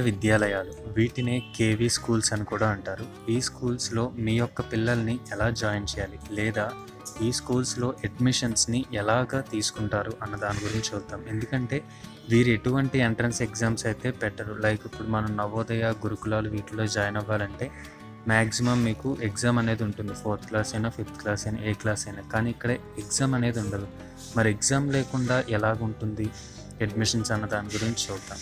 విద్యాలయాలు వీటినే KV schools అని కూడా అంటారు ఈ స్కూల్స్లో మీ యొక్క పిల్లల్ని ఎలా జాయిన్ చేయాలి లేదా ఈ స్కూల్స్లో అడ్మిషన్స్ని ఎలాగా తీసుకుంటారు అన్న దాని గురించి చూద్దాం ఎందుకంటే వీరు ఎటువంటి ఎంట్రన్స్ ఎగ్జామ్స్ అయితే పెట్టరు లైక్ ఇప్పుడు మనం నవోదయ గురుకులాలు వీటిలో జాయిన్ అవ్వాలంటే మ్యాక్సిమం మీకు ఎగ్జామ్ అనేది ఉంటుంది ఫోర్త్ క్లాస్ అయినా ఫిఫ్త్ క్లాస్ అయినా ఏ క్లాస్ అయినా కానీ ఇక్కడ ఎగ్జామ్ అనేది ఉండదు మరి ఎగ్జామ్ లేకుండా ఎలాగుంటుంది అడ్మిషన్స్ అన్న దాని గురించి చూద్దాం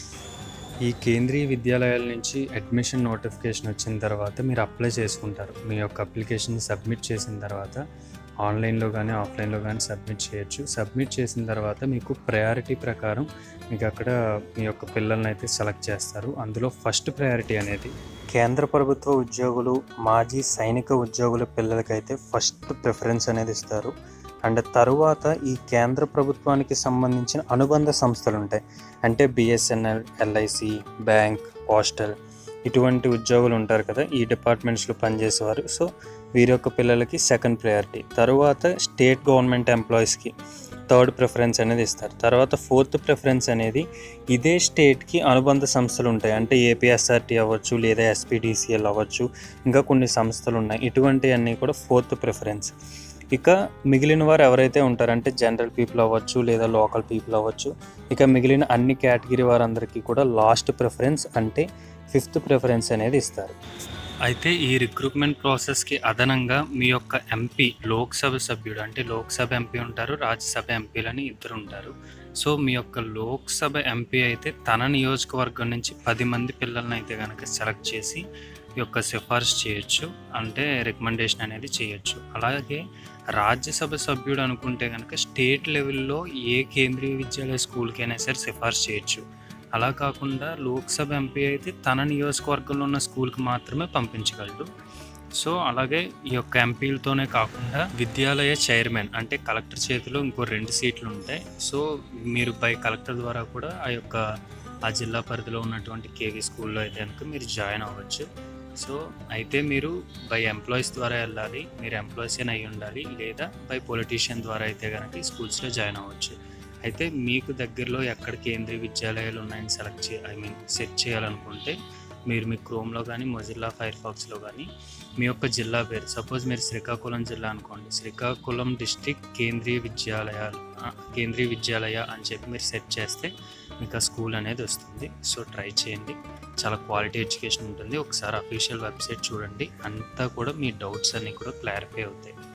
ఈ కేంద్రీయ విద్యాలయాల నుంచి అడ్మిషన్ నోటిఫికేషన్ వచ్చిన తర్వాత మీరు అప్లై చేసుకుంటారు మీ యొక్క అప్లికేషన్ సబ్మిట్ చేసిన తర్వాత ఆన్లైన్లో కానీ ఆఫ్లైన్లో కానీ సబ్మిట్ చేయొచ్చు సబ్మిట్ చేసిన తర్వాత మీకు ప్రయారిటీ ప్రకారం మీకు అక్కడ మీ యొక్క పిల్లల్ని అయితే సెలెక్ట్ చేస్తారు అందులో ఫస్ట్ ప్రయారిటీ అనేది కేంద్ర ప్రభుత్వ ఉద్యోగులు మాజీ సైనిక ఉద్యోగుల పిల్లలకైతే ఫస్ట్ ప్రిఫరెన్స్ అనేది ఇస్తారు అండ్ తరువాత ఈ కేంద్ర ప్రభుత్వానికి సంబంధించిన అనుబంధ సంస్థలు ఉంటాయి అంటే బిఎస్ఎన్ఎల్ ఎల్ఐసి బ్యాంక్ పోస్టల్ ఇటువంటి ఉద్యోగులు ఉంటారు కదా ఈ డిపార్ట్మెంట్స్లో పనిచేసేవారు సో వీరి యొక్క పిల్లలకి సెకండ్ ప్రయారిటీ తరువాత స్టేట్ గవర్నమెంట్ ఎంప్లాయీస్కి థర్డ్ ప్రిఫరెన్స్ అనేది ఇస్తారు తర్వాత ఫోర్త్ ప్రిఫరెన్స్ అనేది ఇదే స్టేట్కి అనుబంధ సంస్థలు ఉంటాయి అంటే ఏపీఎస్ఆర్టీ అవ్వచ్చు లేదా ఎస్పీడీసీఎల్ అవ్వచ్చు ఇంకా కొన్ని సంస్థలు ఉన్నాయి ఇటువంటివన్నీ కూడా ఫోర్త్ ప్రిఫరెన్స్ ఇక మిగిలిన వారు ఎవరైతే ఉంటారంటే జనరల్ పీపుల్ అవ్వచ్చు లేదా లోకల్ పీపుల్ అవ్వచ్చు ఇక మిగిలిన అన్ని కేటగిరీ వారందరికీ కూడా లాస్ట్ ప్రిఫరెన్స్ అంటే ఫిఫ్త్ ప్రిఫరెన్స్ అనేది ఇస్తారు అయితే ఈ రిక్రూట్మెంట్ ప్రాసెస్కి అదనంగా మీ యొక్క ఎంపీ లోక్సభ సభ్యుడు అంటే లోక్సభ ఎంపీ ఉంటారు రాజ్యసభ ఎంపీలని ఇద్దరు ఉంటారు సో మీ యొక్క లోక్సభ ఎంపీ అయితే తన నియోజకవర్గం నుంచి పది మంది పిల్లల్ని అయితే కనుక సెలెక్ట్ చేసి ఈ యొక్క సిఫార్సు చేయొచ్చు అంటే రికమెండేషన్ అనేది చేయొచ్చు అలాగే రాజ్యసభ సభ్యుడు అనుకుంటే కనుక స్టేట్ లెవెల్లో ఏ కేంద్రీయ విద్యాలయ స్కూల్కైనా సరే సిఫార్సు చేయొచ్చు అలా కాకుండా లోక్సభ ఎంపీ అయితే తన నియోజకవర్గంలో ఉన్న స్కూల్కి మాత్రమే పంపించగలడు సో అలాగే ఈ యొక్క ఎంపీలతోనే కాకుండా విద్యాలయ చైర్మన్ అంటే కలెక్టర్ చేతిలో ఇంకో రెండు సీట్లు ఉంటాయి సో మీరు బై కలెక్టర్ ద్వారా కూడా ఆ యొక్క ఆ జిల్లా పరిధిలో ఉన్నటువంటి కేవీ స్కూల్లో అయితే కనుక మీరు జాయిన్ అవ్వచ్చు సో అయితే మీరు బై ఎంప్లాయీస్ ద్వారా వెళ్ళాలి మీరు ఎంప్లాయీస్ అయి ఉండాలి లేదా బై పొలిటీషియన్ ద్వారా అయితే కనుక ఈ స్కూల్స్లో జాయిన్ అవ్వచ్చు అయితే మీకు దగ్గరలో ఎక్కడ కేంద్రీయ విద్యాలయాలు ఉన్నాయని సెలెక్ట్ చే ఐ మీన్ సెట్ చేయాలనుకుంటే మీరు మీ క్రోమ్లో కానీ మొజిల్లా ఫైర్ ఫాక్స్లో కానీ మీ యొక్క జిల్లా పేరు సపోజ్ మీరు శ్రీకాకుళం జిల్లా అనుకోండి శ్రీకాకుళం డిస్టిక్ కేంద్రీయ విద్యాలయాలు ఆ, కేంద్రీయ విద్యాలయ అని చెప్పి మీరు సెట్ చేస్తే మీకు ఆ స్కూల్ అనేది వస్తుంది సో ట్రై చేయండి చాలా క్వాలిటీ ఎడ్యుకేషన్ ఉంటుంది ఒకసారి అఫీషియల్ వెబ్సైట్ చూడండి అంతా కూడా మీ డౌట్స్ అన్నీ కూడా క్లారిఫై అవుతాయి